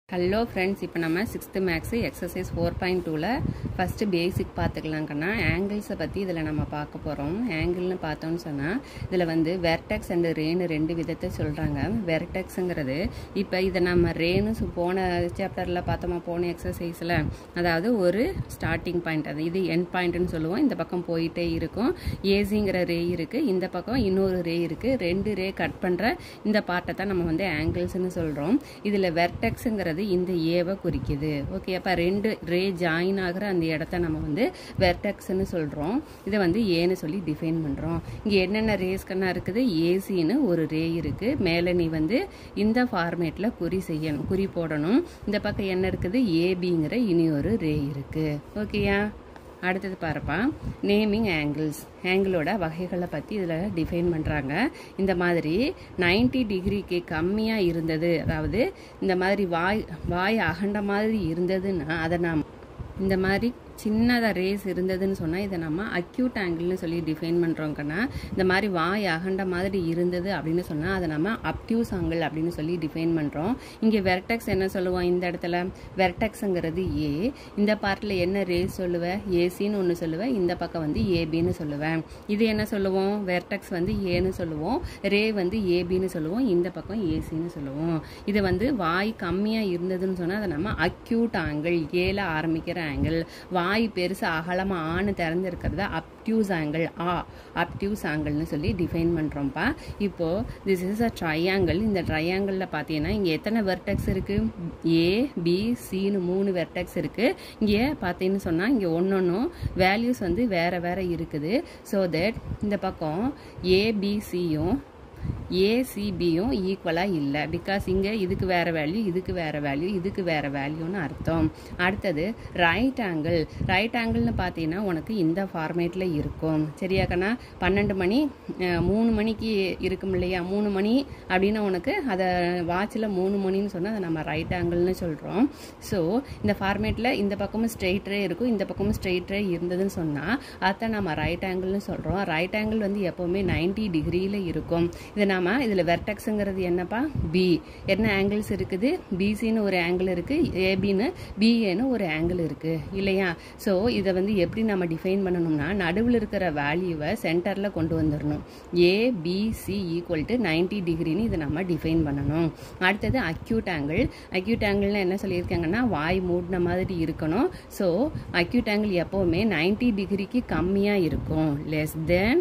hello friends இப்போ நம்ம sixth maths exercise four point டூவில் ஃபஸ்ட்டு பேசிக் பார்த்துக்கலாங்கன்னா ஆங்கிள்ஸை பற்றி இதில் நம்ம பார்க்க போகிறோம் ஆங்கிள்னு பார்த்தோம்னு சொன்னால் இதில் வந்து வெர்டெக்ஸ் அண்ட் ரேனு ரெண்டு விதத்தை சொல்கிறாங்க வெர்டெக்ஸுங்கிறது இப்போ இதை நம்ம ரேனு சு- போன சாப்டரில் பார்த்தோமா போன எக்ஸசைஸில் அதாவது ஒரு ஸ்டார்டிங் பாயிண்ட் அது இது எண்ட் பாயிண்ட்னு சொல்லுவோம் இந்த பக்கம் போயிட்டே இருக்கும் ஏசிங்கிற ரே இருக்குது இந்த பக்கம் இன்னொரு ரே இருக்குது ரெண்டு ரே கட் பண்ணுற இந்த பார்ட்டை தான் நம்ம வந்து ஆங்கிள்ஸ்னு சொல்கிறோம் இதில் வெர்டெக்ஸுங்கிறது இந்த ஏவை குறிக்குது ஓகே அப்போ ரெண்டு ரே ஜாயின் ஆகிற அந்த இடத்த நம்ம வந்து வெர்டெக்ஸ்னு சொல்கிறோம் இதை வந்து ஏன்னு சொல்லி டிஃபைன் பண்ணுறோம் இங்கே என்னென்ன ரேஸ்கன்னா இருக்குது ஏசின்னு ஒரு ரே இருக்குது மேலே நீ வந்து இந்த ஃபார்மேட்டில் குறி செய்யணும் குறி போடணும் இந்த பக்கம் என்ன இருக்குது ஏபிங்கிற இனி ஒரு ரே இருக்குது ஓகேயா அடுத்தது பாருப்பா நேமிங் ஆங்கிள்ஸ் ஆங்கிளோட வகைகளை பற்றி இதில் டிஃபைன் பண்ணுறாங்க இந்த மாதிரி 90 டிகிரிக்கு கம்மியாக இருந்தது அதாவது இந்த மாதிரி வாய் வாய் அகண்ட மாதிரி இருந்ததுன்னா அதை நாம் இந்த மாதிரி சின்னதாக ரேஸ் இருந்ததுன்னு சொன்னால் இதை நம்ம அக்யூட் ஆங்கிள்னு சொல்லி டிஃபைன் பண்ணுறோங்கன்னா இந்த மாதிரி வாய் அகண்ட மாதிரி இருந்தது அப்படின்னு சொன்னால் அதை நம்ம அப்டியூஸ் ஆங்கிள் அப்படின்னு சொல்லி டிஃபைன் பண்ணுறோம் இங்கே வெர்டெக்ஸ் என்ன சொல்லுவோம் இந்த இடத்துல வெர்டெக்ஸுங்கிறது ஏ இந்த பார்ட்டில் என்ன ரேஸ் சொல்லுவேன் ஏசின்னு ஒன்று சொல்லுவேன் இந்த பக்கம் வந்து ஏபின்னு சொல்லுவேன் இது என்ன சொல்லுவோம் வெர்டெக்ஸ் வந்து ஏன்னு சொல்லுவோம் ரே வந்து ஏபின்னு சொல்லுவோம் இந்த பக்கம் ஏசின்னு சொல்லுவோம் இது வந்து வாய் கம்மியாக இருந்ததுன்னு சொன்னால் அதை நம்ம அக்யூட் ஆங்கிள் ஏல ஆரம்பிக்கிற ஆங்கிள் வாய் பெருசு அகலமாக ஆணு திறந்திருக்கிறத அப்டியூஸ் ஆங்கிள் ஆ அப்டியூஸ் ஆங்கிள்னு சொல்லி டிஃபைன் பண்ணுறோம்ப்பா இப்போ திஸ் இஸ் அ ட்ரையாங்கிள் இந்த ட்ரையாங்கிளில் பார்த்தீங்கன்னா இங்கே எத்தனை வெர்டெக்ஸ் இருக்குது ஏ பி சின்னு மூணு வெர்டெக்ஸ் இருக்குது இங்கே பார்த்தீங்கன்னு சொன்னால் இங்கே ஒன்றொன்றும் வேல்யூஸ் வந்து வேறு வேறு இருக்குது ஸோ தட் இந்த பக்கம் ஏபிசியும் ஏசிபியும் ஈக்குவலாக இல்லை பிகாஸ் இங்கே இதுக்கு வேறு வேல்யூ இதுக்கு வேறு வேல்யூ இதுக்கு வேறு வேல்யூன்னு அர்த்தம் அடுத்தது ரைட் ஆங்கிள் ரைட் ஆங்கிள்னு பார்த்தீங்கன்னா உனக்கு இந்த ஃபார்மேட்டில் இருக்கும் சரியாக்கண்ணா பன்னெண்டு மணி அஹ், மூணு மணிக்கு இருக்கும் இல்லையா மூணு மணி அப்படின்னு உனக்கு அதை வாட்சில் மூணு மணின்னு சொன்னால் அதை நம்ம ரைட் ஆங்கிள்னு சொல்கிறோம் ஸோ இந்த ஃபார்மேட்டில் இந்த பக்கமும் ஸ்ட்ரெயிட்ரே இருக்கும் இந்த பக்கமும் ஸ்ட்ரெயிட்ரே இருந்ததுன்னு சொன்னால் அதை நம்ம ரைட் ஆங்கிள்னு சொல்கிறோம் ரைட் ஆங்கிள் வந்து எப்போவுமே 90 டிகிரியில் இருக்கும் இது நாம இதில் வெர்டெக்ஸுங்கிறது என்னப்பா பி என்ன ஆங்கிள்ஸ் இருக்குது பிசின்னு ஒரு ஆங்கிள் இருக்குது ஏபின்னு பிஏன்னு ஒரு ஆங்கிள் இருக்குது இல்லையா ஸோ இதை வந்து எப்படி நம்ம டிஃபைன் பண்ணணும்னா நடுவில் இருக்கிற வேல்யூவை சென்டரில் கொண்டு வந்துடணும் ஏபிசி ஈக்குவல் டு நைன்டி டிகிரின்னு இதை நம்ம டிஃபைன் பண்ணணும் அடுத்தது அக்யூட் ஆங்கிள் அக்யூட் ஆங்கிள்னா என்ன சொல்லியிருக்காங்கன்னா வாய் மூடின மாதிரி இருக்கணும் ஸோ அக்யூட் ஆங்கிள் எப்போவுமே 90 டிகிரிக்கு கம்மியாக இருக்கும் லெஸ் தென்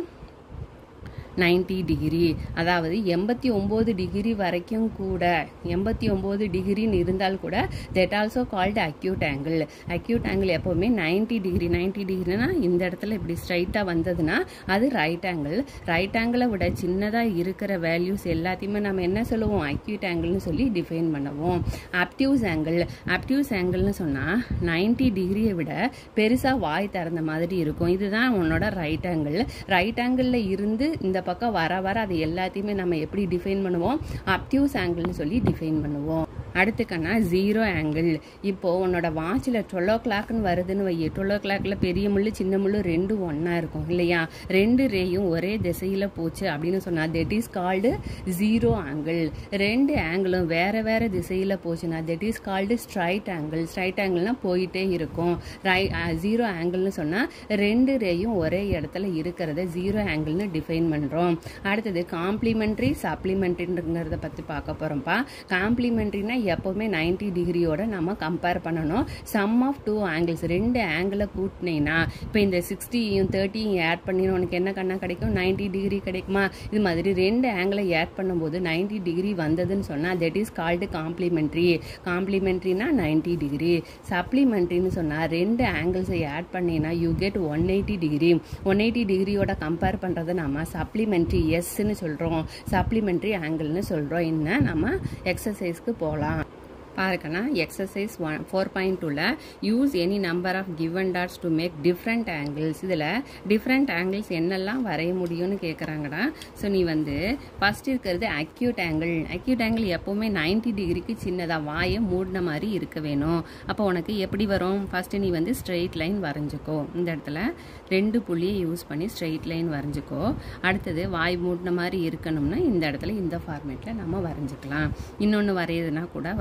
90 டிகிரி அதாவது எண்பத்தி ஒம்பது டிகிரி வரைக்கும் கூட எண்பத்தி ஒம்பது டிகிரின்னு இருந்தால் கூட that also called acute angle acute angle எப்போவுமே 90 டிகிரி 90 டிகிரினா இந்த இடத்துல இப்படி ஸ்ட்ரைட்டாக வந்ததுன்னா அது ரைட் ஆங்கிள் ரைட் ஆங்கிளை விட சின்னதாக இருக்கிற வேல்யூஸ் எல்லாத்தையுமே நம்ம என்ன சொல்லுவோம் அக்யூட் ஆங்கிள்னு சொல்லி டிஃபைன் பண்ணுவோம் அப்டியூஸ் ஆங்கிள் அப்டியூஸ் ஆங்கிள்னு சொன்னால் 90 டிகிரியை விட பெருசாக வாய் திறந்த மாதிரி இருக்கும் இதுதான் உன்னோட ரைட் ஆங்கிள் ரைட் ஆங்கிளில் இருந்து இந்த பக்கம் வர வர அது எல்லாத்தையுமே நம்ம எப்படி டிஃபைன் பண்ணுவோம் அப்டியூஸ் ஆங்கிள்னு சொல்லி டிஃபைன் பண்ணுவோம் அடுத்துக்கன்னா ஜீரோ ஆங்கிள் இப்போ உன்னோட வாட்சில் டுவெல் ஓ கிளாக்னு வருதுன்னு வை டுவெல் ஓ கிளாக்ல பெரிய முள்ளு சின்ன முள்ளு ரெண்டும் ஒன்றா இருக்கும் இல்லையா ரெண்டு ரேயும் ஒரே திசையில் போச்சு அப்படின்னு சொன்னால் that is called zero angle ரெண்டு ஆங்கிளும் வேற வேற திசையில் போச்சுன்னா that is called straight angle straight ஆங்கிள்னா போயிட்டே இருக்கும் ரை ஜீரோ ஆங்கிள்னு சொன்னால் ரெண்டு ரேயும் ஒரே இடத்துல இருக்கிறத ஜீரோ ஆங்கிள்னு டிஃபைன் பண்ணுறோம் அடுத்தது காம்ப்ளிமெண்ட்ரி சப்ளிமெண்ட்ரிங்கிறத பற்றி பார்க்க போகிறோம்ப்பா காம்ப்ளிமெண்ட்ரினா எப்போவுமே 90 டிகிரியோட நம்ம கம்பேர் பண்ணணும் சம் ஆஃப் டூ ஆங்கிள்ஸ் ரெண்டு ஆங்கிளை கூட்டினீங்கன்னா இப்போ இந்த சிக்ஸ்டியும் தேர்ட்டியும் ஆட் பண்ணினா உனக்கு என்ன கண்ணா கிடைக்கும் 90 டிகிரி கிடைக்குமா இது மாதிரி ரெண்டு ஆங்கிளை ஆட் பண்ணும்போது 90 டிகிரி வந்ததுன்னு சொன்னால் தட் இஸ் கால்டு காம்ப்ளிமெண்ட்ரி காம்ப்ளிமெண்ட்ரினா 90 டிகிரி சப்ளிமெண்ட்ரின்னு சொன்னால் ரெண்டு ஆங்கிள்ஸை ஆட் பண்ணினா you get one eighty degree one eighty டிகிரியோட கம்பேர் பண்ணுறதை நம்ம சப்ளிமெண்ட்ரி எஸ்ன்னு சொல்கிறோம் சப்ளிமெண்ட்ரி ஆங்கிள்னு சொல்கிறோம் இன்னும் நம்ம எக்ஸசைஸ்க்கு போகலாம் பாருக்கண்ணா எக்ஸசைஸ் ஒன் ஃபோர் பாயிண்ட் டூவில் use any number of given dots to make different angles இதில் டிஃப்ரெண்ட் ஆங்கிள்ஸ் என்னெல்லாம் வரைய முடியும்னு கேட்குறாங்கடா ஸோ நீ வந்து ஃபர்ஸ்ட் இருக்கிறது அக்யூட் ஆங்கிள் அக்யூட் ஆங்கிள் எப்போவுமே 90 டிகிரிக்கு சின்னதாக வாயை மூடின மாதிரி இருக்க வேணும் அப்போ உனக்கு எப்படி வரும் ஃபர்ஸ்ட் நீ வந்து ஸ்ட்ரெயிட் லைன் வரைஞ்சிக்கோ இந்த இடத்துல ரெண்டு புள்ளியை யூஸ் பண்ணி ஸ்ட்ரெயிட் லைன் வரைஞ்சிக்கோ அடுத்தது வாய் மூடின மாதிரி இருக்கணும்னா இந்த இடத்துல இந்த ஃபார்மேட்டில் நம்ம வரைஞ்சிக்கலாம் இன்னொன்று வரையுதுன்னா கூட வரைஞ்சிக்கோ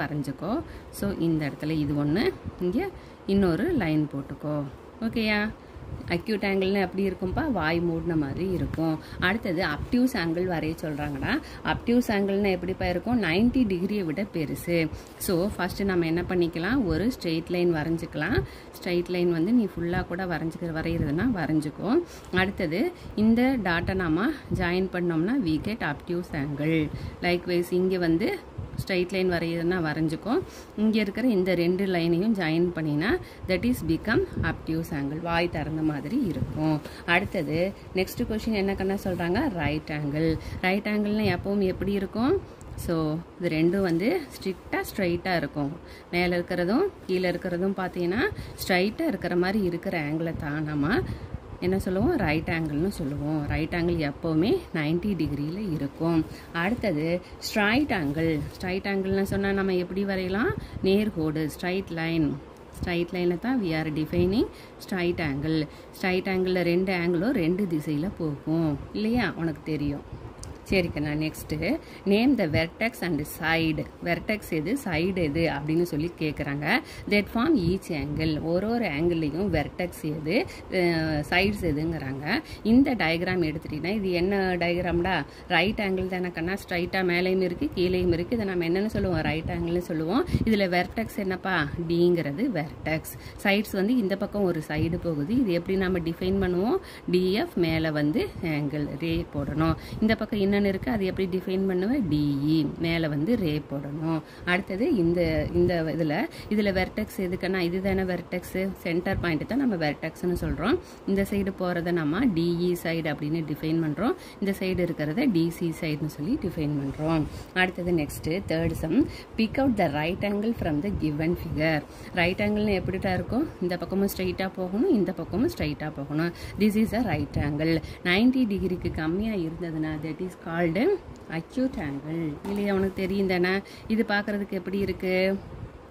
போட்டுக்கோ ஸோ இந்த இடத்துல இது ஒன்று இங்கே இன்னொரு லைன் போட்டுக்கோ ஓகேயா அக்யூட் ஆங்கிள்னு எப்படி இருக்கும்ப்பா வாய் மூடின மாதிரி இருக்கும் அடுத்தது அப்டியூஸ் ஆங்கிள் வரைய சொல்கிறாங்கடா அப்டியூஸ் ஆங்கிள்னு எப்படிப்பா இருக்கும் 90 டிகிரியை விட பெருசு ஸோ ஃபஸ்ட்டு நம்ம என்ன பண்ணிக்கலாம் ஒரு ஸ்ட்ரெயிட் லைன் வரைஞ்சிக்கலாம் ஸ்ட்ரெயிட் லைன் வந்து நீ ஃபுல்லாக கூட வரைஞ்சிக்க வரைகிறதுனா வரைஞ்சிக்கோ அடுத்தது இந்த டாட்டை நாம ஜாயின் பண்ணோம்னா we get obtuse angle likewise இங்கே வந்து ஸ்ட்ரைட் லைன் வரையுதுன்னா வரைஞ்சிக்கோ இங்கே இருக்கிற இந்த ரெண்டு லைனையும் ஜாயின் பண்ணினா that is become obtuse angle வாய் திறந்த மாதிரி இருக்கும் அடுத்தது நெக்ஸ்ட் கொஷின் என்ன கண்ணா சொல்கிறாங்க ரைட் ஆங்கிள் ரைட் ஆங்கிள்னா எப்பவும் எப்படி இருக்கும் ஸோ இது ரெண்டும் வந்து ஸ்ட்ரிக்டாக ஸ்ட்ரைட்டாக இருக்கும் மேலே இருக்கிறதும் கீழே இருக்கிறதும் பார்த்தீங்கன்னா ஸ்ட்ரைட்டாக இருக்கிற மாதிரி இருக்கிற ஆங்கிளை தான் நம்ம என்ன சொல்லுவோம் ரைட் ஆங்கிள்னு சொல்லுவோம் ரைட் ஆங்கிள் எப்போவுமே 90 டிகிரியில் இருக்கும் அடுத்தது ஸ்ட்ரைட் ஆங்கிள் ஸ்ட்ரைட் ஆங்கிள்னு சொன்னால் நம்ம எப்படி வரையலாம் நேர்கோடு ஸ்ட்ரைட் லைன் ஸ்ட்ரைட் லைனில் தான் we are defining straight angle straight ஆங்கிளில் ரெண்டு ஆங்கிளும் ரெண்டு திசையில் போகும் இல்லையா உனக்கு தெரியும் சரிக்கண்ணா next name the vertex and side vertex எது சைடு எது அப்படின்னு சொல்லி கேட்குறாங்க தட் ஃபார்ம் ஈச் ஆங்கிள் ஒரு ஒரு ஆங்கிள்லேயும் வெர்டெக்ஸ் எது சைட்ஸ் எதுங்கிறாங்க இந்த டயக்ராம் எடுத்துட்டீங்கன்னா இது என்ன டயக்ராம்டா ரைட் ஆங்கிள் தானே கண்ணா ஸ்ட்ரைட்டாக மேலேயும் இருக்குது கீழேயும் இருக்குது இதை நம்ம என்னென்னு சொல்லுவோம் ரைட் ஆங்கிள்னு சொல்லுவோம் இதில் வெர்டெக்ஸ் என்னப்பா டிங்கிறது வெர்டெக்ஸ் சைட்ஸ் வந்து இந்த பக்கம் ஒரு சைடு போகுது இது எப்படி நம்ம டிஃபைன் பண்ணுவோம் டிஎஃப் மேலே வந்து ஆங்கிள் ரே போடணும் இந்த பக்கம் இன்னொன்று இருக்குது அது எப்படி டிஃபைன் பண்ணுவேன் டிஇ மேலே வந்து ரே போடணும் அடுத்தது இந்த இந்த இதில் இதில் வெர்டெக்ஸ் எதுக்குன்னா இது தானே வெர்டெக்ஸு சென்டர் பாயிண்ட் தான் நம்ம வெர்டெக்ஸ்னு சொல்கிறோம் இந்த சைடு போகிறத நம்ம டிஇ சைடு அப்படின்னு டிஃபைன் பண்ணுறோம் இந்த சைடு இருக்கிறத டிசி சைடுன்னு சொல்லி டிஃபைன் பண்ணுறோம் அடுத்தது next third sum pick out the right angle from the given figure right ஆங்கிள்னு எப்படிட்டா இருக்கும் இந்த பக்கமும் ஸ்ட்ரைட்டாக போகணும் இந்த பக்கமும் ஸ்ட்ரைட்டாக போகணும் this is a right angle 90 டிகிரிக்கு கம்மியாக இருந்ததுன்னா that is called acute angle இல்லையா உனக்கு தெரியும் தானே இது பார்க்குறதுக்கு எப்படி இருக்குது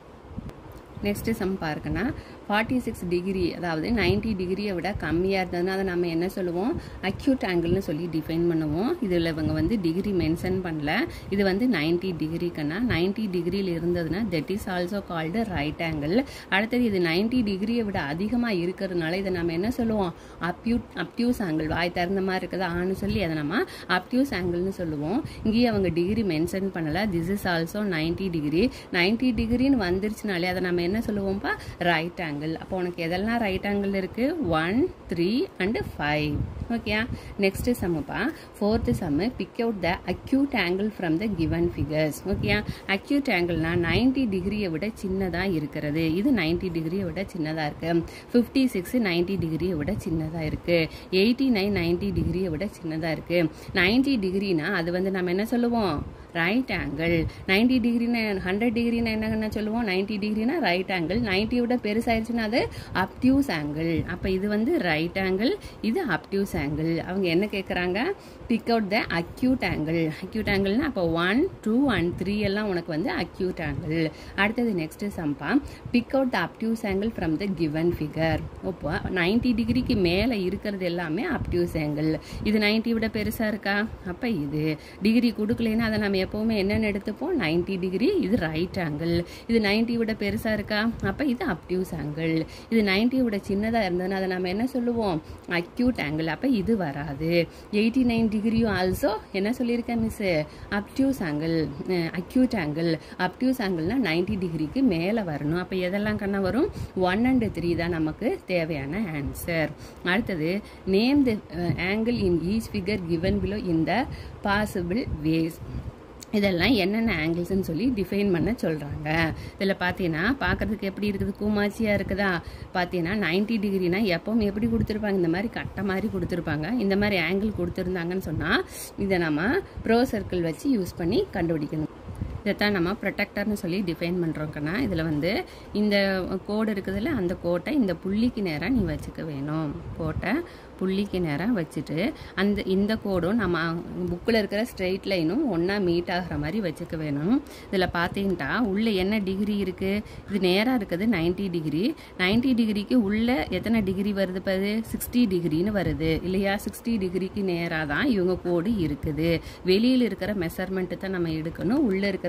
நெக்ஸ்ட்டு சம் பார்க்கனா ஃபார்ட்டி சிக்ஸ் டிகிரி அதாவது 90 டிகிரியை விட கம்மியாக இருந்ததுன்னா அதை நம்ம என்ன சொல்லுவோம் அக்யூட் ஆங்கிள்னு சொல்லி டிஃபைன் பண்ணுவோம் இதில் இவங்க வந்து டிகிரி மென்ஷன் பண்ணல இது வந்து 90 டிகிரிக்குன்னா 90 டிகிரியில் இருந்ததுன்னா that is also called right angle அடுத்தது இது 90 டிகிரியை விட அதிகமாக இருக்கிறதுனால இதை நம்ம என்ன சொல்லுவோம் அப்யூட் அப்டியூஸ் ஆங்கிள் வாய் திறந்த மாதிரி இருக்குது ஆன்னு சொல்லி அதை நம்ம அப்டியூஸ் ஆங்கிள்னு சொல்லுவோம் இங்கேயே அவங்க டிகிரி மென்ஷன் பண்ணல திஸ் இஸ் ஆல்சோ 90 டிகிரி 90 டிகிரின்னு வந்துருச்சுனாலே அதை நம்ம என்ன சொல்லுவோம்ப்பா ரைட் ஆங்கிள் அப்போ உனக்கு எதெல்லாம் ரைட் ஆங்கிள் இருக்கு one three and five okay next சம்முப்பா fourth sum pick out the acute angle from the given figures okay acute ஆங்கிள்னா 90 டிகிரியை விட சின்னதாக இருக்கிறது இது 90 டிகிரியை விட சின்னதாக இருக்கு ஃபிஃப்டி சிக்ஸ் நைன்டி டிகிரியை விட சின்னதாக இருக்கு எயிட்டி நைன் நைன்டி டிகிரியை விட சின்னதாக இருக்கு 90 டிகிரினா அது வந்து நம்ம என்ன சொல்லுவோம் ரைட் ஆங்கிள் 90 டிகிரினா ஹண்ட்ரட் டிகிரினா என்ன சொல்லுவோம் 90 டிகிரினா ரைட் ஆங்கிள் 90 விட பெருசாயிருச்சுன்னா அது அப்டியூஸ் ஆங்கிள் அப்போ இது வந்து ரைட் ஆங்கிள் இது அப்டியூஸ் ஆங்கிள் அவங்க என்ன கேட்குறாங்க pick out the acute angle acute ஆங்கிள்னா அப்போ ஒன் டூ அண்ட் த்ரீ எல்லாம் உனக்கு வந்து அக்யூட் ஆங்கிள் அடுத்தது நெக்ஸ்ட் சம்பா pick out the obtuse angle from the given figure இப்போ 90 டிகிரிக்கு மேலே இருக்கிறது எல்லாமே அப்டியூஸ் ஆங்கிள் இது 90 விட பெருசாக இருக்கா அப்போ இது டிகிரி கொடுக்கலைன்னா அதை நம்ம எப்போவுமே என்னென்னு எடுத்துப்போம் 90 டிகிரி இது ரைட் ஆங்கிள் இது 90 விட பெருசாக இருக்கா அப்போ இது அப்டியூஸ் ஆங்கிள் இது 90 விட சின்னதாக இருந்ததுன்னா அதை நம்ம என்ன சொல்லுவோம் அக்யூட் ஆங்கிள் அப்போ இது வராது எயிட்டி நைன் டிகிரியும் ஆல்சோ என்ன சொல்லியிருக்கேன் miss obtuse angle acute angle obtuse ஆங்கிள்னா 90 டிகிரிக்கு மேலே வரணும் அப்போ எதெல்லாம் கண்ணா வரும் ஒன் அண்ட் த்ரீ தான் நமக்கு தேவையான ஆன்சர் அடுத்தது name the angle in each figure given below in the possible ways இதெல்லாம் என்னென்ன ஆங்கிள்ஸ்னு சொல்லி டிஃபைன் பண்ண சொல்கிறாங்க இதில் பார்த்தீங்கன்னா பார்க்குறதுக்கு எப்படி இருக்குது கூமாச்சியாக இருக்குதா பார்த்தீங்கன்னா 90 டிகிரினா எப்பவும் எப்படி கொடுத்துருப்பாங்க இந்த மாதிரி கட்டை மாதிரி கொடுத்துருப்பாங்க இந்த மாதிரி ஆங்கிள் கொடுத்துருந்தாங்கன்னு சொன்னால் இதை நம்ம ப்ரோ சர்க்கிள் வச்சு யூஸ் பண்ணி கண்டுபிடிக்கணும் இதைத்தான் நம்ம ப்ரொடெக்டர்னு சொல்லி டிஃபைன் பண்ணுறோம்க்கண்ணா இதில் வந்து இந்த கோடு இருக்குதுல்ல அந்த கோட்டை இந்த புள்ளிக்கு நேராக நீ வச்சுக்க வேணும் கோட்டை புள்ளிக்கு நேராக வச்சுட்டு அந்த இந்த கோடும் நம்ம புக்கில் இருக்கிற ஸ்ட்ரெயிட் லைனும் ஒன்றா மீட் ஆகிற மாதிரி வச்சுக்க வேணும் இதில் பார்த்தீங்கன்னா உள்ளே என்ன டிகிரி இருக்குது இது நேராக இருக்குது 90 டிகிரி 90 டிகிரிக்கு உள்ளே எத்தனை டிகிரி வருது பாரு சிக்ஸ்டி டிகிரின்னு வருது இல்லையா சிக்ஸ்டி டிகிரிக்கு நேராக தான் இவங்க கோடு இருக்குது வெளியில் இருக்கிற மெஷர்மெண்ட்டு தான் நம்ம எடுக்கணும் உள்ளே இருக்கிற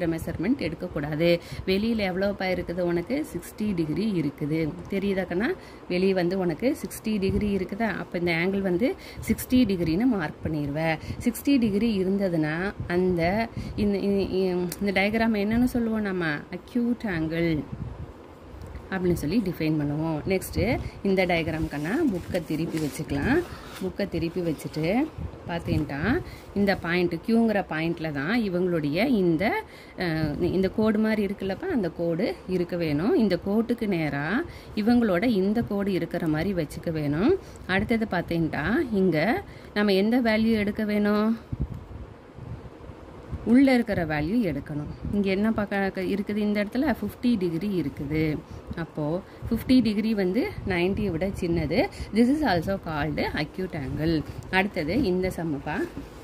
இருக்கிற மெஷர்மெண்ட் எடுக்கக்கூடாது வெளியில் எவ்வளோப்பா இருக்குது உனக்கு சிக்ஸ்டி டிகிரி இருக்குது தெரியுதாக்கண்ணா வெளியே வந்து உனக்கு சிக்ஸ்டி டிகிரி இருக்குதா அப்போ இந்த ஆங்கிள் வந்து சிக்ஸ்டி டிகிரின்னு மார்க் பண்ணிடுவேன் சிக்ஸ்டி டிகிரி இருந்ததுன்னா அந்த இந்த இந்த டயக்ராம் என்னன்னு சொல்லுவோம் நம்ம அக்யூட் ஆங்கிள் அப்படின்னு சொல்லி டிஃபைன் பண்ணுவோம் நெக்ஸ்ட்டு இந்த டயக்ராம்க்கான புக்கை திருப்பி வச்சுக்கலாம் புக்கை திருப்பி வச்சுட்டு பார்த்தீங்கன்னா இந்த பாயிண்ட் கியூங்கிற பாயிண்டில் தான் இவங்களுடைய இந்த இந்த கோடு மாதிரி இருக்குல்லப்பா அந்த கோடு இருக்க வேணும் இந்த கோட்டுக்கு நேராக இவங்களோட இந்த கோடு இருக்கிற மாதிரி வச்சுக்க வேணும் அடுத்தது பார்த்தீங்கன்னா இங்கே நம்ம எந்த வேல்யூ எடுக்க வேணும் உள்ளே இருக்கிற வேல்யூ எடுக்கணும் இங்கே என்ன பார்க்க இருக்குது இந்த இடத்துல ஃபிஃப்டி டிகிரி இருக்குது அப்போது ஃபிஃப்டி டிகிரி வந்து நைன்ட்டியை விட சின்னது this is also called acute angle அடுத்தது இந்த சம்முப்பா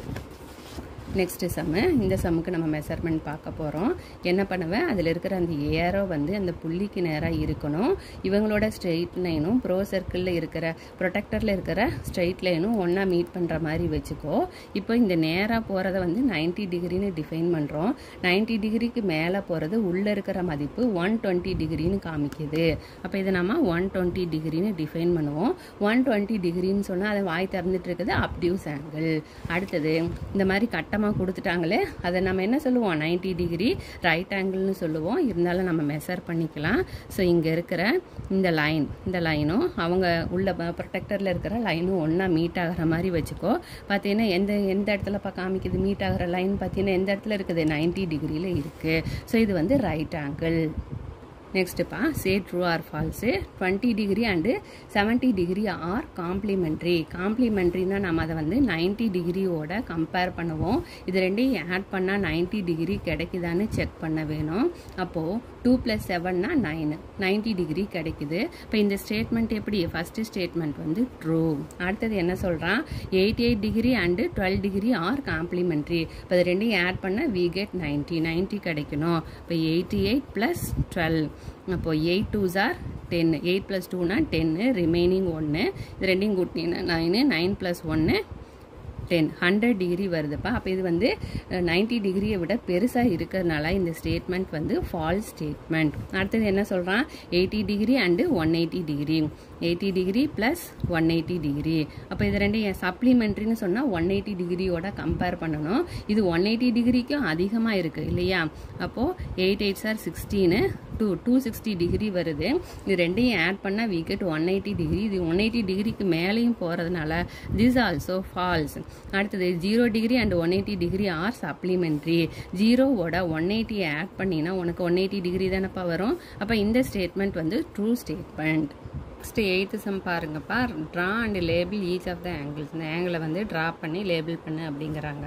நெக்ஸ்ட்டு சம்மு இந்த சம்முக்கு நம்ம மெஷர்மெண்ட் பார்க்க போகிறோம் என்ன பண்ணுவேன் அதில் இருக்கிற அந்த ஏரோ வந்து அந்த புள்ளிக்கு நேராக இருக்கணும் இவங்களோட ஸ்ட்ரெயிட் லைனும் ப்ரோ சர்க்கிளில் இருக்கிற ப்ரொடெக்டரில் இருக்கிற ஸ்ட்ரெயிட் லைனும் ஒன்றா மீட் பண்ணுற மாதிரி வச்சுக்கோ இப்போ இந்த நேராக போகிறத வந்து நைன்ட்டி டிகிரின்னு டிஃபைன் பண்ணுறோம் நைன்ட்டி டிகிரிக்கு மேலே போகிறது உள்ளே இருக்கிற மதிப்பு ஒன் டுவெண்ட்டி டிகிரின்னு காமிக்குது அப்போ இதை நம்ம ஒன் டுவெண்ட்டி டிகிரின்னு டிஃபைன் பண்ணுவோம் ஒன் டுவெண்ட்டி டிகிரின்னு சொன்னால் அதை வாய் திறந்துட்டு இருக்குது அப்டியூஸ் ஆங்கிள் அடுத்தது இந்த மாதிரி கட்டம் பட்டமாக கொடுத்துட்டாங்களே அதை நம்ம என்ன சொல்லுவோம் நைன்டி டிகிரி ரைட் ஆங்கிள்னு சொல்லுவோம் இருந்தாலும் நம்ம மெஷர் பண்ணிக்கலாம் ஸோ இங்கே இருக்கிற இந்த லைன் இந்த லைனும் அவங்க உள்ள ப்ரொடெக்டரில் இருக்கிற லைனும் ஒன்றா மீட் ஆகிற மாதிரி வச்சுக்கோ பார்த்தீங்கன்னா எந்த எந்த இடத்துல பா காமிக்குது மீட் ஆகிற லைன் பார்த்தீங்கன்னா எந்த இடத்துல இருக்குது நைன்டி டிகிரியில் இருக்குது ஸோ இது வந்து ரைட் ஆங்கிள் நெக்ஸ்ட்டுப்பா say true or false twenty degree and seventy degree are complementary காம்ப்ளிமெண்ட்ரினா நம்ம அதை வந்து நைன்ட்டி டிகிரியோட கம்பேர் பண்ணுவோம் இது ரெண்டையும் ஆட் பண்ணால் நைன்ட்டி டிகிரி கிடைக்குதான்னு செக் பண்ண வேணும் அப்போது டூ ப்ளஸ் செவன்னா நைனு நைன்ட்டி டிகிரி கிடைக்குது இப்போ இந்த ஸ்டேட்மெண்ட் எப்படி ஃபஸ்ட்டு ஸ்டேட்மெண்ட் வந்து ட்ரூ அடுத்தது என்ன சொல்கிறான் eighty eight degree and twelve degree are complementary இப்போ இது ரெண்டையும் ஆட் பண்ணால் வி கெட் நைன்ட்டி நைன்ட்டி கிடைக்கணும் இப்போ எயிட்டி எயிட் ப்ளஸ் டுவெல் அப்போ எயிட் டூ ஜார் டென் எயிட் ப்ளஸ் டூனா டென்னு ரிமைனிங் ஒன்று இது ரெண்டையும் கூட்டினீங்கன்னா நைனு நைன் ப்ளஸ் ஒன்று டென் ஹண்ட்ரட் டிகிரி வருதுப்பா அப்போ இது வந்து நைன்டி டிகிரியை விட பெருசாக இருக்கிறதுனால இந்த ஸ்டேட்மெண்ட் வந்து ஃபால்ஸ் ஸ்டேட்மெண்ட் அடுத்தது என்ன சொல்கிறான் eighty degree and one eighty degree eighty degree plus one eighty degree அப்போ இது ரெண்டு சப்ளிமெண்ட்ரின்னு சொன்னால் ஒன் எயிட்டி டிகிரியோட கம்பேர் பண்ணணும் இது ஒன் எயிட்டி டிகிரிக்கும் அதிகமாக இருக்குது இல்லையா அப்போது எயிட் எயிட் சார் சிக்ஸ்டீனு டூ டூ சிக்ஸ்டி டிகிரி வருது இது ரெண்டையும் ஆட் பண்ணால் வீக்கெட் ஒன் எயிட்டி டிகிரி இது ஒன் எயிட்டி டிகிரிக்கு மேலேயும் போகிறதுனால திஸ் ஆல்சோ ஃபால்ஸ் அடுத்தது zero degree and one eighty degree are supplementary ஜீரோவோட ஒன் எயிட்டியை ஆட் பண்ணினா உனக்கு ஒன் எயிட்டி டிகிரி தானப்பா வரும் அப்போ இந்த ஸ்டேட்மெண்ட் வந்து true statement next eighth sum பாருங்கப்பா draw and label each of the angles இந்த ஆங்கிளை வந்து ட்ரா பண்ணி லேபிள் பண்ணு அப்படிங்கிறாங்க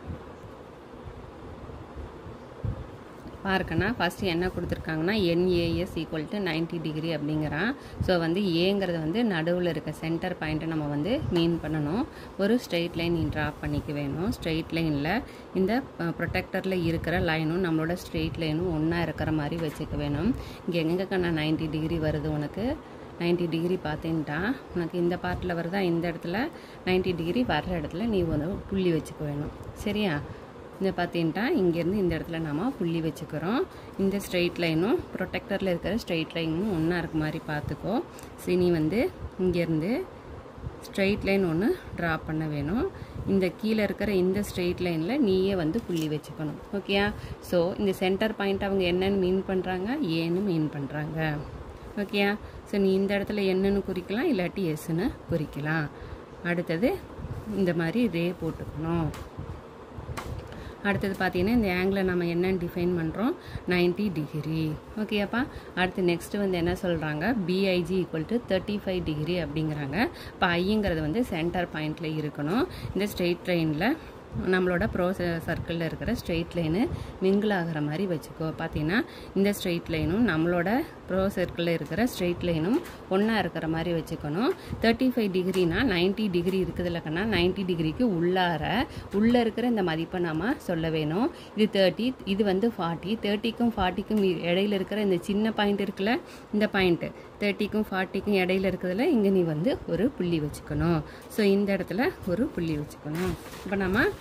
பார்க்கனா ஃபஸ்ட்டு என்ன கொடுத்துருக்காங்கன்னா NAS equal to ninety degree அப்படிங்கிறான் ஸோ வந்து ஏங்கிறது வந்து நடுவில் இருக்க சென்டர் பாயிண்ட்டை நம்ம வந்து மீன் பண்ணணும் ஒரு ஸ்ட்ரெயிட் லைன் நீ ட்ரா பண்ணிக்க வேணும் ஸ்ட்ரெயிட் லைனில் இந்த ப்ரொடெக்டரில் இருக்கிற லைனும் நம்மளோட ஸ்ட்ரெயிட் லைனும் ஒன்றா இருக்கிற மாதிரி வச்சுக்க வேணும் இங்கே எங்கேக்கண்ணா நைன்ட்டி டிகிரி வருது உனக்கு நைன்ட்டி டிகிரி பார்த்தீன்ட்டா உனக்கு இந்த பார்ட்டில் வருதா இந்த இடத்துல நைன்ட்டி டிகிரி வர்ற இடத்துல நீ ஒரு புள்ளி வச்சுக்க வேணும் சரியா இந்த பார்த்தீங்கன்னா இங்கேருந்து இந்த இடத்துல நாம புள்ளி வச்சுக்கிறோம் இந்த ஸ்ட்ரெயிட் லைனும் ப்ரொடெக்டரில் இருக்கிற ஸ்ட்ரெயிட் லைனும் ஒன்றா இருக்க மாதிரி பார்த்துக்கோ சினி வந்து இங்கேருந்து ஸ்ட்ரெயிட் லைன் ஒன்று ட்ரா பண்ண வேணும் இந்த கீழே இருக்கிற இந்த ஸ்ட்ரெயிட் லைனில் நீயே வந்து புள்ளி வச்சுக்கணும் ஓகேயா ஸோ இந்த சென்டர் பாயிண்ட் அவங்க என்னன்னு மீன் பண்ணுறாங்க ஏன்னு மீன் பண்ணுறாங்க ஓகேயா ஸோ நீ இந்த இடத்துல என்னன்னு குறிக்கலாம் இல்லாட்டி எஸ்ன்னு குறிக்கலாம் அடுத்தது இந்த மாதிரி ரே போட்டுக்கணும் அடுத்தது பார்த்தீங்கன்னா இந்த ஆங்கிளை நம்ம என்னன்னு டிஃபைன் பண்ணுறோம் நைன்ட்டி டிகிரி ஓகேப்பா அடுத்து நெக்ஸ்ட்டு வந்து என்ன சொல்கிறாங்க BIG equal to thirty five degree அப்படிங்கிறாங்க இப்போ ஐங்கிறது வந்து சென்டர் பாயிண்டில் இருக்கணும் இந்த ஸ்ட்ரெயிட் லைனில் நம்மளோட ப்ரோ சர்க்கிளில் இருக்கிற ஸ்ட்ரெயிட் லைனு மிங்கிள் ஆகிற மாதிரி வச்சுக்கோ பார்த்தீங்கன்னா இந்த ஸ்ட்ரெயிட் லைனும் நம்மளோட ப்ரோ சர்க்கிளில் இருக்கிற ஸ்ட்ரெயிட் லைனும் ஒன்றா இருக்கிற மாதிரி வச்சுக்கணும் தேர்ட்டி ஃபைவ் டிகிரினா நைன்ட்டி டிகிரி இருக்குது இல்லைக்கண்ணா நைன்ட்டி டிகிரிக்கு உள்ளார உள்ளே இருக்கிற இந்த மதிப்பை நாம் சொல்ல வேணும் இது தேர்ட்டி இது வந்து ஃபார்ட்டி தேர்ட்டிக்கும் ஃபார்ட்டிக்கும் இடையில இருக்கிற இந்த சின்ன பாயிண்ட் இருக்குல்ல இந்த பாயிண்ட்டு தேர்ட்டிக்கும் ஃபார்ட்டிக்கும் இடையில இருக்கிறதுல இங்கே நீ வந்து ஒரு புள்ளி வச்சுக்கணும் ஸோ இந்த இடத்துல ஒரு புள்ளி வச்சுக்கணும் இப்போ நம்ம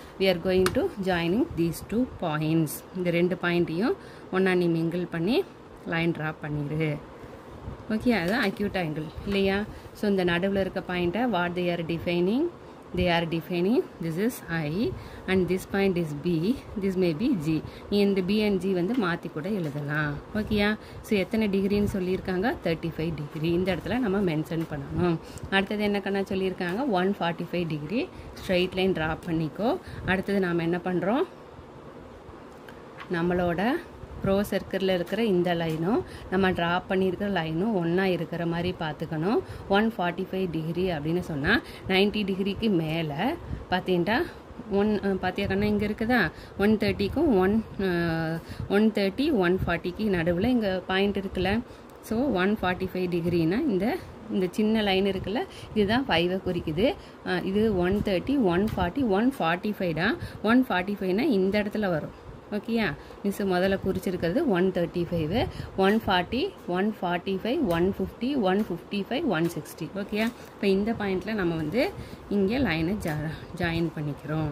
we are going to joining these two points இந்த ரெண்டு பாயிண்ட்டையும் ஒன்றா நீ மிங்கிள் பண்ணி லைன் ட்ரா பண்ணிடு ஓகே அதுதான் அக்யூட் ஆங்கிள் இல்லையா ஸோ இந்த நடுவில் இருக்க பாயிண்ட்டை what they are defining they are defining this is i and this point is b this may be g நீ இந்த b and g வந்து மாற்றி கூட எழுதலாம் ஓகேயா ஸோ எத்தனை டிகிரின்னு சொல்லியிருக்காங்க தேர்ட்டி ஃபைவ் டிகிரி இந்த இடத்துல நம்ம மென்ஷன் பண்ணணும் அடுத்தது என்ன கண்ணா சொல்லியிருக்காங்க one forty five degree straight line draw பண்ணிக்கோ அடுத்தது நாம் என்ன பண்ணுறோம் நம்மளோட ப்ரோ சர்க்கிளில் இருக்கிற இந்த லைனும் நம்ம ட்ரா பண்ணியிருக்கிற லைனும் ஒன்றா இருக்கிற மாதிரி பார்த்துக்கணும் ஒன் ஃபார்ட்டி ஃபைவ் டிகிரி அப்படின்னு சொன்னால் நைன்ட்டி டிகிரிக்கு மேலே பார்த்தீங்கன்னா ஒன் பார்த்தியா கண்ணா இங்கே இருக்குதா ஒன் தேர்ட்டிக்கும் ஒன் ஒன் தேர்ட்டி ஒன் ஃபார்ட்டிக்கு நடுவில் இங்கே பாயிண்ட் இருக்குல்ல ஸோ ஒன் ஃபார்ட்டி ஃபைவ் டிகிரினா இந்த இந்த சின்ன லைன் இருக்குல்ல இதுதான் ஃபைவை குறிக்குது இது one thirty one forty one forty five தான் ஒன் ஃபார்ட்டி ஃபைவ்னா இந்த இடத்துல வரும் ஓகேயா மிஸ் முதல்ல குறிச்சிருக்கிறது one thirty five one forty one forty five one fifty one fifty five one sixty ஓகேயா இப்போ இந்த பாயிண்டில் நம்ம வந்து இங்கே லைனை ஜா ஜாயின் பண்ணிக்கிறோம்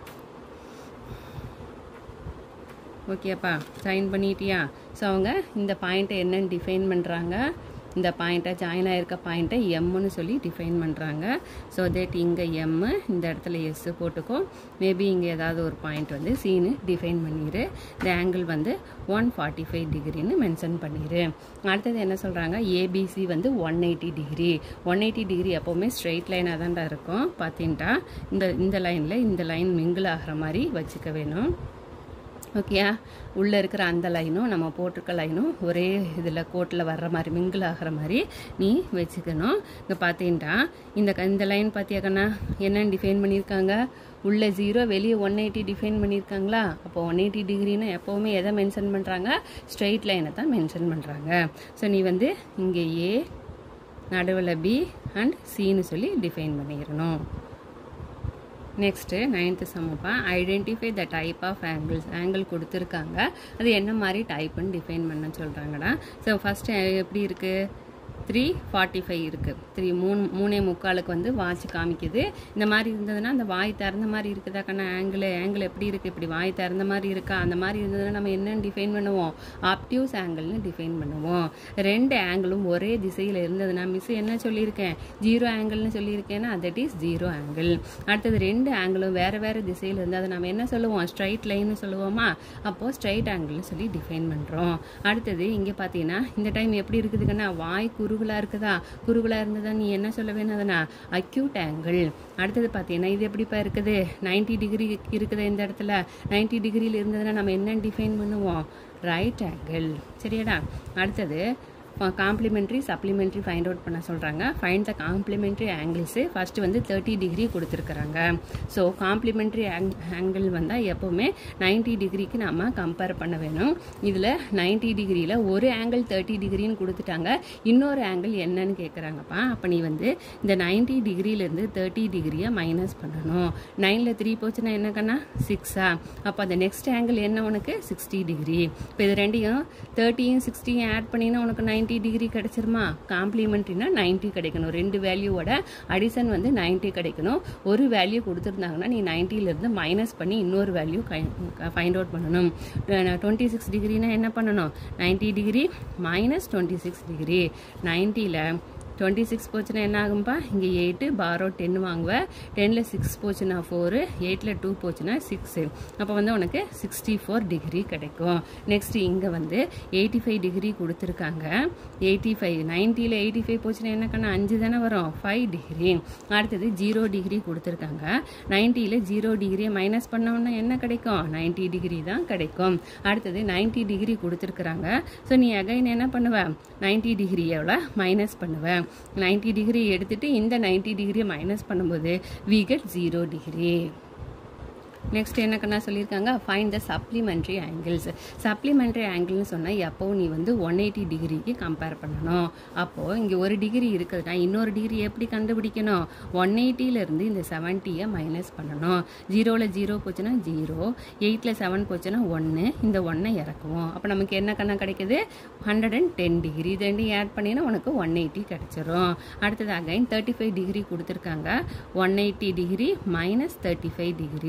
ஓகேப்பா ஜாயின் பண்ணிட்டியா ஸோ அவங்க இந்த பாயிண்ட்டை என்னன்னு டிஃபைன் பண்ணுறாங்க இந்த பாயிண்ட்டை ஜாயின் ஆகிருக்க பாயிண்ட்டை எம்முன்னு சொல்லி டிஃபைன் பண்ணுறாங்க ஸோ தட் இங்கே எம்மு இந்த இடத்துல எஸ்ஸு போட்டுக்கோ மேபி இங்கே ஏதாவது ஒரு பாயிண்ட் வந்து சீனு டிஃபைன் பண்ணிடு இந்த ஆங்கிள் வந்து ஒன் ஃபார்ட்டி ஃபைவ் டிகிரின்னு மென்ஷன் பண்ணிடு அடுத்தது என்ன சொல்கிறாங்க ஏபிசி வந்து one eighty degree one eighty degree எப்போவுமே ஸ்ட்ரெயிட் லைனாக தான்டா இருக்கும் பார்த்தீங்கன்னா இந்த இந்த லைனில் இந்த லைன் மிங்கிள் ஆகிற மாதிரி வச்சுக்க வேணும் ஓகேயா உள்ளே இருக்கிற அந்த லைனும் நம்ம போட்டிருக்க லைனும் ஒரே இதில் கோட்டில் வர்ற மாதிரி மிங்கிள் ஆகிற மாதிரி நீ வச்சுக்கணும் இங்கே பார்த்தீங்கன்னா இந்த இந்த லைன் பார்த்தியாக்கண்ணா என்னென்னு டிஃபைன் பண்ணியிருக்காங்க உள்ள ஜீரோ வெளியே ஒன் எயிட்டி டிஃபைன் பண்ணியிருக்காங்களா அப்போ ஒன் எயிட்டி டிகிரினா எப்போவுமே எதை மென்ஷன் பண்ணுறாங்க ஸ்ட்ரெயிட் லைனை தான் மென்ஷன் பண்ணுறாங்க ஸோ நீ வந்து இங்கே ஏ நடுவில் பி அண்ட் சின்னு சொல்லி டிஃபைன் பண்ணிடணும் நெக்ஸ்ட்டு நைன்த்து சமப்பா identify the type of angles angle கொடுத்துருக்காங்க அது என்ன மாதிரி டைப்புன்னு டிஃபைன் பண்ண சொல்கிறாங்கடா ஸோ ஃபஸ்ட்டு எப்படி இருக்குது த்ரீ ஃபார்ட்டி ஃபைவ் இருக்குது த்ரீ மூணு மூணே முக்காலுக்கு வந்து வாட்ச் காமிக்குது இந்த மாதிரி இருந்ததுன்னா அந்த வாய் திறந்த மாதிரி இருக்குதா கண்ணா ஆங்கிள் ஆங்கிள் எப்படி இருக்குது இப்படி வாய் திறந்த மாதிரி இருக்கா அந்த மாதிரி இருந்ததுன்னா நம்ம என்னென்னு டிஃபைன் பண்ணுவோம் ஆப்டியூஸ் ஆங்கிள்னு டிஃபைன் பண்ணுவோம் ரெண்டு ஆங்கிளும் ஒரே திசையில் இருந்ததுன்னா மிஸ் என்ன சொல்லியிருக்கேன் ஜீரோ ஆங்கிள்னு சொல்லியிருக்கேன்னா தட் இஸ் ஜீரோ ஆங்கிள் அடுத்தது ரெண்டு ஆங்கிளும் வேறு வேறு திசையில் இருந்தால் அதை நம்ம என்ன சொல்லுவோம் ஸ்ட்ரைட் லைன்னு சொல்லுவோமா அப்போது ஸ்ட்ரைட் ஆங்கிள்னு சொல்லி டிஃபைன் பண்ணுறோம் அடுத்தது இங்கே பார்த்தீங்கன்னா இந்த டைம் எப்படி இருக்குதுங்கன்னா வாய் குறு குறுகலாக இருக்குதா குறுகலாக இருந்ததா நீ என்ன சொல்ல வேணும் அதனா அக்யூட் ஆங்கிள் அடுத்தது பார்த்தீங்கன்னா இது எப்படிப்பா இருக்குது நைன்டி டிகிரி இருக்குது இந்த இடத்துல நைன்டி டிகிரியில் இருந்ததுன்னா நம்ம என்ன டிஃபைன் பண்ணுவோம் ரைட் ஆங்கிள் சரியாடா அடுத்தது காம்ப்ளிமெண்ட்ரி சப்ளிமெண்ட்ரி ஃபைண்ட் அவுட் பண்ண சொல்கிறாங்க find the complementary angles first வந்து தேர்ட்டி டிகிரி கொடுத்துருக்குறாங்க ஸோ காம்ப்ளிமெண்ட்ரி ஆங்கிள் வந்தால் எப்போவுமே நைன்டி டிகிரிக்கு நம்ம கம்பேர் பண்ண வேணும் இதில் நைன்டி டிகிரியில் ஒரு ஆங்கிள் தேர்ட்டி டிகிரின்னு கொடுத்துட்டாங்க இன்னொரு ஆங்கிள் என்னன்னு கேட்குறாங்கப்பா அப்போ நீ வந்து இந்த நைன்டி டிகிரியிலேருந்து தேர்ட்டி டிகிரியை மைனஸ் பண்ணணும் நைனில் த்ரீ போச்சுன்னா என்ன கண்ணா சிக்ஸா அப்போ அந்த நெக்ஸ்ட் ஆங்கிள் என்ன உனக்கு சிக்ஸ்டி டிகிரி இப்போ இது ரெண்டையும் தேர்ட்டியும் சிக்ஸ்டியும் ஆட் பண்ணினா உனக்கு நைன் நைன்ட்டி டிகிரி கிடச்சிருமா காம்ப்ளிமெண்ட்ரினா நைன்ட்டி கிடைக்கணும் ரெண்டு வேல்யூவோட அடிஷன் வந்து நைன்ட்டி கிடைக்கணும் ஒரு வேல்யூ கொடுத்துருந்தாங்கன்னா நீ நைன்ட்டிலேருந்து மைனஸ் பண்ணி இன்னொரு வேல்யூ ஃபைண்ட் அவுட் பண்ணணும் டுவெண்ட்டி சிக்ஸ் டிகிரினா என்ன பண்ணணும் ninety degree minus twenty six degree நைன்ட்டியில் டுவெண்ட்டி சிக்ஸ் போச்சுன்னா என்ன ஆகும்பா இங்கே எயிட்டு பாரோ டென் வாங்குவேன் டென்னில் சிக்ஸ் போச்சுன்னா ஃபோரு எயிட்டில் டூ போச்சுன்னா சிக்ஸு அப்போ வந்து உனக்கு சிக்ஸ்டி ஃபோர் டிகிரி கிடைக்கும் நெக்ஸ்ட்டு இங்கே வந்து எயிட்டி ஃபைவ் டிகிரி கொடுத்துருக்காங்க எயிட்டி ஃபைவ் நைன்ட்டியில் எயிட்டி ஃபைவ் போச்சுன்னா என்ன கண்ணா அஞ்சு தானே வரும் ஃபைவ் டிகிரி அடுத்தது ஜீரோ டிகிரி கொடுத்துருக்காங்க நைன்ட்டியில் ஜீரோ டிகிரியை மைனஸ் பண்ணோம்னா என்ன கிடைக்கும் நைன்ட்டி டிகிரி தான் கிடைக்கும் அடுத்தது நைன்ட்டி டிகிரி கொடுத்துருக்குறாங்க ஸோ நீ அகைன் என்ன பண்ணுவ நைன்ட்டி டிகிரியோட மைனஸ் பண்ணுவேன் நைன்ட்டி டிகிரி எடுத்துட்டு இந்த நைன்ட்டி டிகிரியை மைனஸ் பண்ணும்போது we get zero degree next என்ன கண்ணா சொல்லியிருக்காங்க find the supplementary angles supplementary ஆங்கிள்னு சொன்னால் எப்போவும் நீ வந்து ஒன் எயிட்டி டிகிரிக்கு கம்பேர் பண்ணணும் அப்போது இங்கே ஒரு டிகிரி இருக்குதுன்னா இன்னொரு டிகிரி எப்படி கண்டுபிடிக்கணும் ஒன் எயிட்டியிலேருந்து இந்த செவன்ட்டியை மைனஸ் பண்ணணும் ஜீரோவில் ஜீரோ போச்சுன்னா ஜீரோ எயிட்டில் செவன் போச்சுன்னா ஒன்று இந்த ஒன்றை இறக்குவோம் அப்போ நமக்கு என்ன கண்ணா கிடைக்குது ஹண்ட்ரட் அண்ட் டென் டிகிரி இது ரெண்டையும் ஆட் பண்ணினா உனக்கு ஒன் எயிட்டி கிடச்சிரும் அடுத்தது அகைன் தேர்ட்டி ஃபைவ் டிகிரி கொடுத்துருக்காங்க one eighty degree minus thirty five degree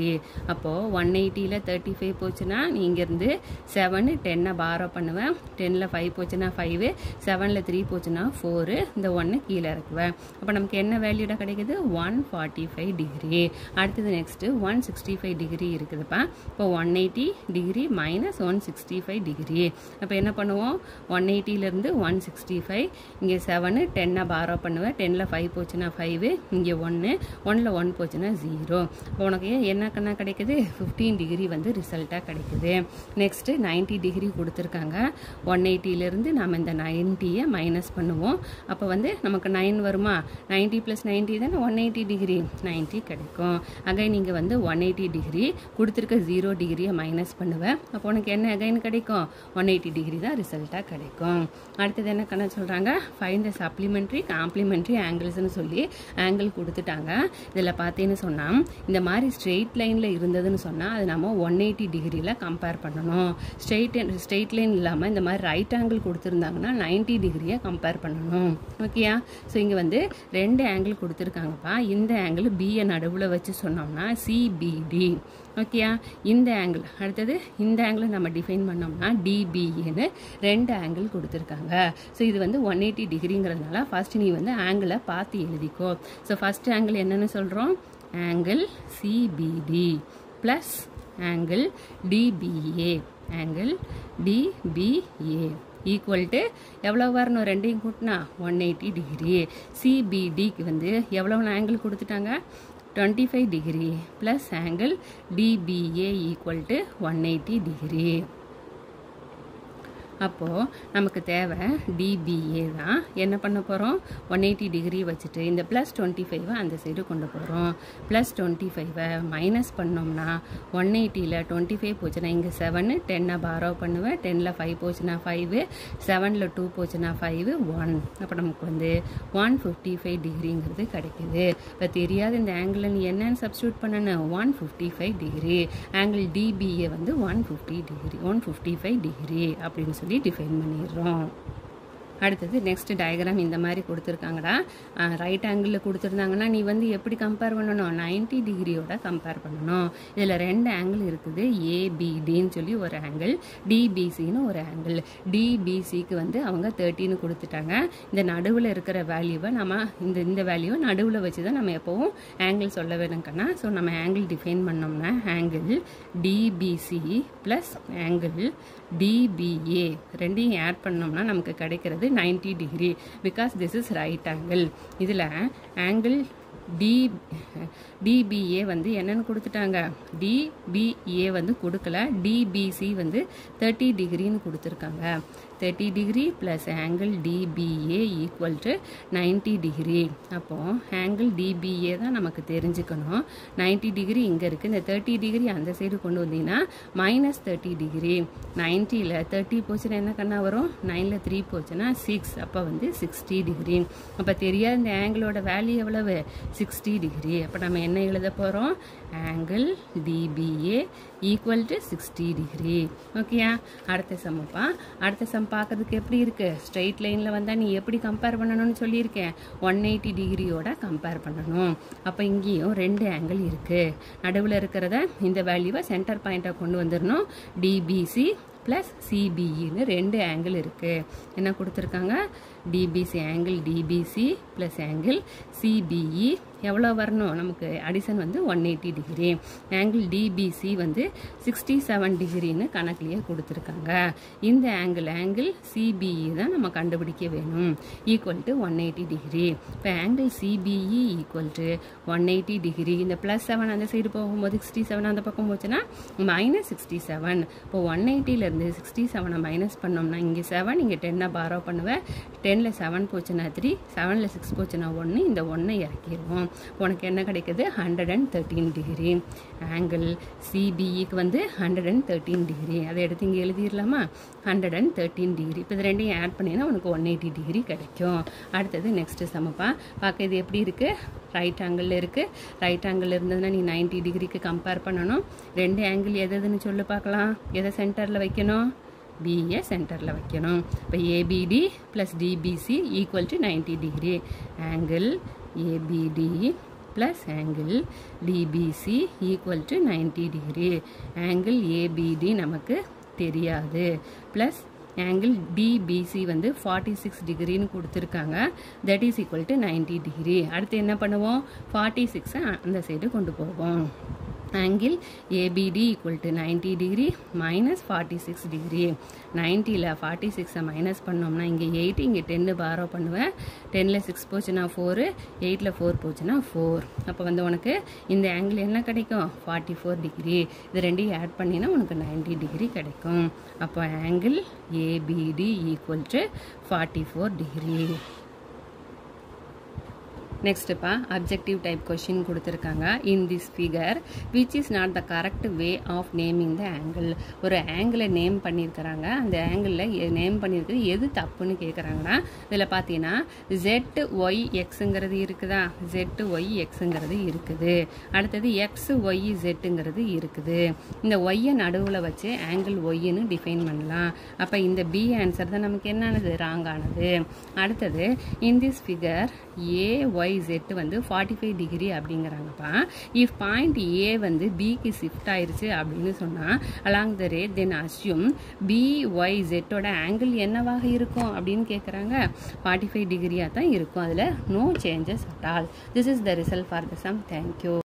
அப்போது ஒன் எயிட்டியில் தேர்ட்டி ஃபைவ் போச்சுன்னா நீ இங்கேருந்து செவனு டென்னை பாரோ பண்ணுவேன் டென்னில் ஃபைவ் போச்சுன்னா ஃபைவு செவனில் த்ரீ போச்சுன்னா ஃபோரு இந்த ஒன்று கீழே இறக்குவேன் அப்போ நமக்கு என்ன வேல்யூட கிடைக்குது ஒன் ஃபார்ட்டி ஃபைவ் டிகிரி அடுத்தது next one sixty five degree இருக்குதுப்பா இப்போ one eighty degree minus one sixty five degree அப்போ என்ன பண்ணுவோம் ஒன் எயிட்டிலேருந்து ஒன் சிக்ஸ்டி ஃபைவ் இங்கே செவனு டென்னை பாரோ பண்ணுவேன் டென்னில் ஃபைவ் போச்சுன்னா ஃபைவு இங்கே ஒன்று ஒன்னில் ஒன் போச்சுன்னா ஜீரோ உனக்கு என்ன கண்ணா கிடைக்குது ஃபிஃப்டீன் டிகிரி வந்து ரிசல்ட்டாக கிடைக்குது நெக்ஸ்ட்டு நைன்ட்டி டிகிரி கொடுத்துருக்காங்க ஒன் எயிட்டிலேருந்து நம்ம இந்த நைன்ட்டியை மைனஸ் பண்ணுவோம் அப்போ வந்து நமக்கு நைன் வருமா நைன்ட்டி ப்ளஸ் நைன்ட்டி தானே ஒன் எயிட்டி டிகிரி நைன்ட்டி கிடைக்கும் அகைன் நீங்கள் வந்து ஒன் எயிட்டி டிகிரி கொடுத்துருக்க ஜீரோ டிகிரியை மைனஸ் பண்ணுவேன் அப்போ உனக்கு என்ன அகைன் கிடைக்கும் ஒன் எயிட்டி டிகிரி தான் ரிசல்ட்டாக கிடைக்கும் அடுத்தது என்ன கண்ணா சொல்கிறாங்க ஃபைன் த சப்ளிமெண்ட்ரி காம்ப்ளிமெண்ட்ரி ஆங்கிள்ஸ்னு சொல்லி ஆங்கிள் கொடுத்துட்டாங்க இதில் பார்த்தீங்கன்னு சொன்னால் இந்த மாதிரி ஸ்ட்ரெயிட் லைனில் இருந்ததுன்னு சொன்னால் அது நம்ம ஒன் எயிட்டி டிகிரியில் கம்பேர் பண்ணணும் ஸ்ட்ரெயிட் ஸ்ட்ரெயிட் லைன் இல்லாமல் இந்த மாதிரி ரைட் ஆங்கிள் கொடுத்துருந்தாங்கன்னா நைன்ட்டி டிகிரியை கம்பேர் பண்ணணும் ஓகேயா ஸோ இங்கே வந்து ரெண்டு ஆங்கிள் கொடுத்துருக்காங்கப்பா இந்த ஆங்கிள் பிஏ நடுவில் வச்சு சொன்னோம்னா சிபிடி ஓகேயா இந்த ஆங்கிள் அடுத்தது இந்த ஆங்கிள் நம்ம டிஃபைன் பண்ணோம்னா டிபிஏன்னு ரெண்டு ஆங்கிள் கொடுத்துருக்காங்க ஸோ இது வந்து ஒன் எயிட்டி டிகிரிங்கிறதுனால ஃபர்ஸ்ட் நீ வந்து ஆங்கிளை பார்த்து எழுதிக்கோ ஸோ ஃபர்ஸ்ட் ஆங்கிள் என்னன்னு சொல்கிறோம் angle CBD plus angle DBA angle DBA equal to எவ்வளோ வரணும் ரெண்டையும் கூட்டினா ஒன் எயிட்டி டிகிரி சிபிடிக்கு வந்து எவ்வளோ ஆங்கிள் கொடுத்துட்டாங்க twenty five degree plus angle DBA equal to one eighty degree அப்போது நமக்கு தேவை டிபிஏ தான் என்ன பண்ண போகிறோம் ஒன் எயிட்டி டிகிரி வச்சுட்டு இந்த ப்ளஸ் டுவெண்ட்டி ஃபைவை அந்த சைடு கொண்டு போகிறோம் ப்ளஸ் டுவெண்ட்டி ஃபைவை மைனஸ் பண்ணோம்னா ஒன் எயிட்டியில் டுவெண்ட்டி ஃபைவ் போச்சுன்னா இங்கே செவனு டென்னை பாரோ பண்ணுவேன் டென்னில் ஃபைவ் போச்சுன்னா ஃபைவு செவனில் டூ போச்சுன்னா ஃபைவு ஒன் அப்போ நமக்கு வந்து ஒன் ஃபிஃப்டி ஃபைவ் டிகிரிங்கிறது கிடைக்குது இப்போ தெரியாத இந்த ஆங்கிளில் நீ என்னன்னு சப்ஸ்டியூட் பண்ணணும் one fifty five degree angle DBA வந்து one fifty degree one fifty five degree அப்படின்னு சொல்லி டிஃபைன் பண்ணிடுறோம் அடுத்தது நெக்ஸ்ட் டயக்ராம் இந்த மாதிரி கொடுத்துருக்காங்கடா ரைட் ஆங்கிளில் கொடுத்துருந்தாங்கன்னா நீ வந்து எப்படி கம்பேர் பண்ணணும் நைன்ட்டி டிகிரியோட கம்பேர் பண்ணணும் இதில் ரெண்டு ஆங்கிள் இருக்குது ஏபிடின்னு சொல்லி ஒரு ஆங்கிள் டிபிசின்னு ஒரு ஆங்கிள் டிபிசிக்கு வந்து அவங்க தேர்ட்டின்னு கொடுத்துட்டாங்க இந்த நடுவில் இருக்கிற வேல்யூவை நம்ம இந்த இந்த வேல்யூவை நடுவில் வச்சு தான் நம்ம எப்போவும் ஆங்கிள் சொல்ல வேணுங்கன்னா ஸோ நம்ம ஆங்கிள் டிஃபைன் பண்ணோம்னா angle DBC plus angle DBA ரெண்டையும் ஆட் பண்ணோம்னா நமக்கு கிடைக்கிறது ninety degree because this is right angle இதில் ஆங்கிள் டி டிபிஏ வந்து என்னென்னு கொடுத்துட்டாங்க டிபிஏ வந்து கொடுக்கல டிபிசி வந்து தேர்ட்டி டிகிரின்னு கொடுத்துருக்காங்க thirty degree plus angle DBA equal to ninety degree அப்போது ஆங்கிள் டிபிஏ தான் நமக்கு தெரிஞ்சுக்கணும் நைன்ட்டி டிகிரி இங்கே இருக்குது இந்த தேர்ட்டி டிகிரி அந்த சைடு கொண்டு வந்தீங்கன்னா மைனஸ் தேர்ட்டி டிகிரி நைன்ட்டியில் தேர்ட்டி போச்சுன்னா என்ன கண்ணா வரும் நைனில் த்ரீ போச்சுன்னா சிக்ஸ் அப்போ வந்து சிக்ஸ்டி டிகிரி அப்போ தெரியாத இந்த ஆங்கிளோட வேல்யூ எவ்வளவு சிக்ஸ்டி டிகிரி அப்போ நம்ம என்ன எழுத போகிறோம் angle DBA equal to sixty degree ஓகேயா அடுத்த சம்மப்பா அடுத்த சம் பார்க்கறதுக்கு எப்படி இருக்குது ஸ்ட்ரெயிட் லைனில் வந்தால் நீ எப்படி கம்பேர் பண்ணணும்னு சொல்லியிருக்கேன் ஒன் எயிட்டி டிகிரியோட கம்பேர் பண்ணணும் அப்போ இங்கேயும் ரெண்டு ஆங்கிள் இருக்குது நடுவில் இருக்கிறத இந்த வேல்யூவை சென்டர் பாயிண்ட்டை கொண்டு வந்துடணும் டிபிசி ப்ளஸ் சிபிஇன்னு ரெண்டு ஆங்கிள் இருக்குது என்ன கொடுத்துருக்காங்க DBC angle DBC plus angle CBE எவ்வளோ வரணும் நமக்கு அடிஷன் வந்து one eighty degree angle DBC வந்து சிக்ஸ்டி செவன் டிகிரின்னு கணக்குலேயே கொடுத்துருக்காங்க இந்த ஆங்கிள் ஆங்கிள் சிபிஇ தான் நம்ம கண்டுபிடிக்க வேணும் equal to one eighty degree இப்போ angle CBE equal to one eighty degree இந்த ப்ளஸ் செவன் அந்த சைடு போகும்போது சிக்ஸ்டி செவன் அந்த பக்கம் போச்சுன்னா மைனஸ் சிக்ஸ்டி செவன் இப்போ ஒன் எயிட்டிலேருந்து சிக்ஸ்டி செவனை மைனஸ் பண்ணோம்னா இங்கே செவன் இங்கே டென்னை பாரோ பண்ணுவேன் டென்னில் செவன் போச்சுன்னா த்ரீ செவனில் சிக்ஸ் போச்சுன்னா ஒன்று இந்த ஒன்றை இறக்கிடுவோம் உனக்கு என்ன கிடைக்குது hundred and thirteen degree angle சிபிஇக்கு வந்து ஹண்ட்ரட் அண்ட் தேர்ட்டீன் டிகிரி அதை எடுத்து இங்கே எழுதிடலாமா ஹண்ட்ரட் அண்ட் தேர்ட்டீன் டிகிரி இப்போ இது ரெண்டையும் ஆட் பண்ணினா உனக்கு ஒன் எயிட்டி டிகிரி கிடைக்கும் அடுத்தது நெக்ஸ்ட்டு சமப்பா பார்க்க இது எப்படி இருக்குது ரைட் ஆங்கிளில் இருக்குது ரைட் ஆங்கிள் இருந்ததுன்னா நீ நைன்ட்டி டிகிரிக்கு கம்பேர் பண்ணணும் ரெண்டு ஆங்கிள் எது எதுன்னு சொல்லி பார்க்கலாம் எதை சென்டரில் வைக்கணும் பிஏ சென்டரில் வைக்கணும் இப்போ ABD plus DBC equal to ninety degree angle ABD plus angle DBC equal to ninety degree angle ABD நமக்கு தெரியாது ப்ளஸ் ஆங்கிள் டிபிசி வந்து ஃபார்ட்டி சிக்ஸ் டிகிரின்னு கொடுத்துருக்காங்க that is equal to ninety degree அடுத்து என்ன பண்ணுவோம் ஃபார்ட்டி சிக்ஸை அந்த சைடு கொண்டு போவோம் angle ABD equal to ninety degree minus forty six degree நைன்ட்டியில் ஃபார்ட்டி சிக்ஸை மைனஸ் பண்ணோம்னா இங்கே எயிட் இங்கே டென்னு பாரோ பண்ணுவேன் டென்னில் சிக்ஸ் போச்சுன்னா ஃபோரு எயிட்டில் ஃபோர் போச்சுன்னா ஃபோர் அப்போ வந்து உனக்கு இந்த ஆங்கிள் என்ன கிடைக்கும் ஃபார்ட்டி ஃபோர் டிகிரி இது ரெண்டையும் ஆட் பண்ணினா உனக்கு நைன்டி டிகிரி கிடைக்கும் அப்போ angle ABD equal to forty four degree நெக்ஸ்ட்டுப்பா அப்ஜெக்டிவ் டைப் கொஷின் கொடுத்துருக்காங்க in this figure which is not the correct way of naming the angle ஒரு ஆங்கிளை நேம் பண்ணியிருக்கிறாங்க அந்த ஆங்கிளில் நேம் பண்ணியிருக்கிறது எது தப்புன்னு கேட்குறாங்கன்னா இதில் பார்த்தீங்கன்னா ஜெட் ஒய் எக்ஸுங்கிறது இருக்குதா ஜெட் ஒய் எக்ஸுங்கிறது இருக்குது அடுத்தது எக்ஸ் ஒய் ஜெட்டுங்கிறது இருக்குது இந்த ஒய்யை நடுவில் வச்சு ஆங்கிள் ஒய்ன்னு டிஃபைன் பண்ணலாம் அப்போ இந்த பி ஆன்சர் தான் நமக்கு என்னது ராங்கானது அடுத்தது in this figure A Y Z வந்து ஃபார்ட்டி ஃபைவ் டிகிரி அப்படிங்கிறாங்கப்பா இஃப் பாயிண்ட் ஏ வந்து பிக்கு ஷிஃப்ட் ஆயிருச்சு அப்படின்னு சொன்னால் along the rate then assume B Y ஜெட்டோட ஆங்கிள் என்னவாக இருக்கும் அப்படின்னு கேட்குறாங்க ஃபார்ட்டி ஃபைவ் டிகிரியாக தான் இருக்கும் அதில் no changes at all this is the result for the sum thank you